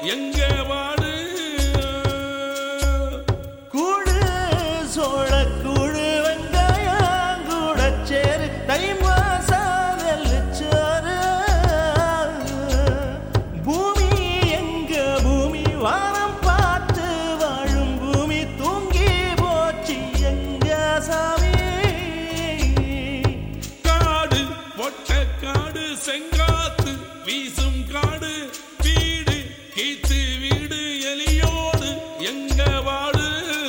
எங்க வாடு கூடு சோழ கூடு வெங்காயம் கூட சேரு தை மாசம் நெல்லுச்சோறு பூமி எங்க பூமி வானம் பார்த்து வாழும் பூமி தூங்கி போச்சு எங்க சாமி காடு மொட்டை காடு செங்காத்து வீசும் காடு வீடு கீத்து வீடு எலியோடு எங்க வாடு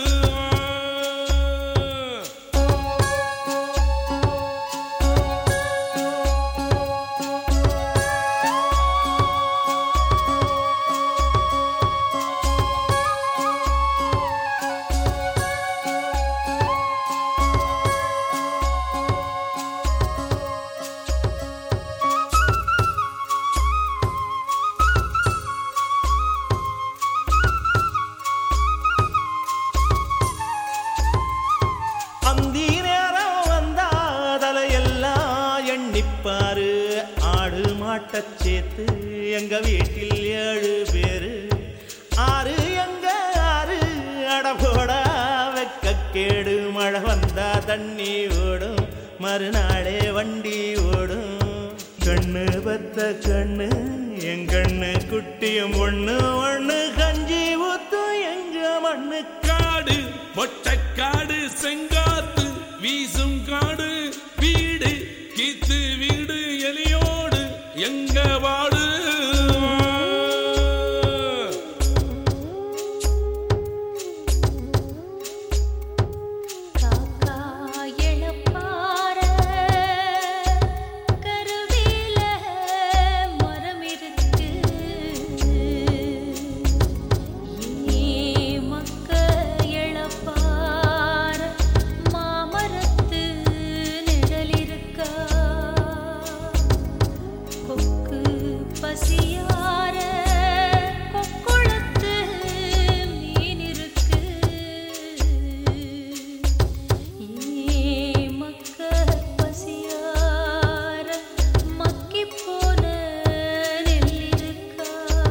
அந்தி நேரம் வந்தா தலையெல்லாம் எண்ணிப்பாரு ஆடு மாட்டச் சேர்த்து எங்க வீட்டில் ஏழு பேரு ஆறு எங்க ஆறு அடபோட வெக்கக்கேடு மழை வந்தா தண்ணி ஓடும் மறுநாளே வண்டி ஓடும் கண்ணு பத்த கண்ணு என் கண்ணு குட்டியும் ஒண்ணு ஒண்ணு கஞ்சி ஊத்தும் எங்க மண்ணு காடு மொட்டை காடு செங்காத்து வீசும் காடு வீடு கீத்து வீடு எலியோடு எங்க வாடு காக்கா எழப்பார கருவேல மரம் இருக்கு ஏ மக்க எழப்பார மாமரத்து நிழல் இருக்கா கொக்கு பசியார கொக்குளத்து மீன் இருக்கு ஏ மக்க பசியார மக்கிப் போன நெல் இருக்கா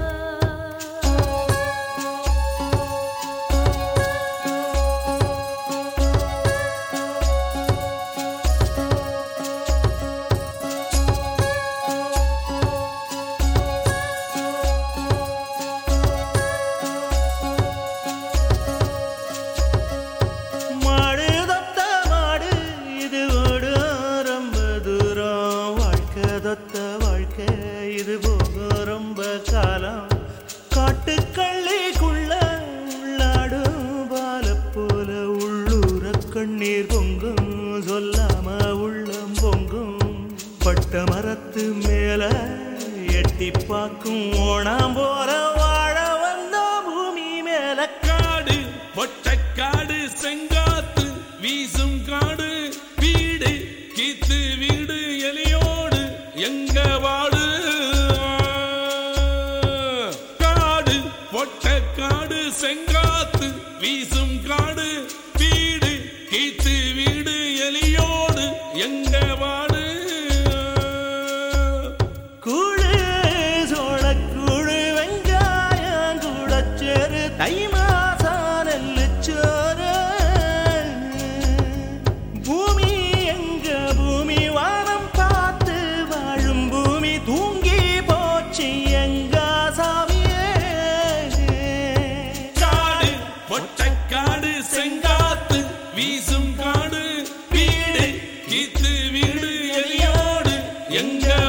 மாடு தொத்த மாடு இது ஓடும் ரொம்ப தூரம் வாழ்க்கை தொத்த வாழ்க்கை இது போகும் ரொம்ப காலம் காட்டுக்கள்ளிக்குள்ள உள்ளாடும் பால போல உள்ளூர கண்ணீர் பொங்கும் சொல்லாம உள்ளம் பொங்கும் பட்ட மரத்து மேல எட்டி பார்க்கும் ஓணாம் போல வாழ வந்த பூமி மேல காடு மொட்டை காடு செங்காத்து வீசும் காடு வீடு கீத்து வீடு எலியோடு எங்க வாடு காடு மொட்டை காடு செங்காத்து வீசும் காடு வீடு கீத்து வீடு எலியோடு எங்க வாடு கூழு சோளக்கூழு வெங்காயம் கூட சேரு தை மாசம் நெல்லுச்சோறு பூமி எங்க பூமி வானம் பார்த்து வாழும் பூமி தூங்கி போச்சு எங்க சாமியே காடு மொட்டை காடு செங்காத்து வீசும் காடு வீடு கீத்து வீடு எலியோடு எங்க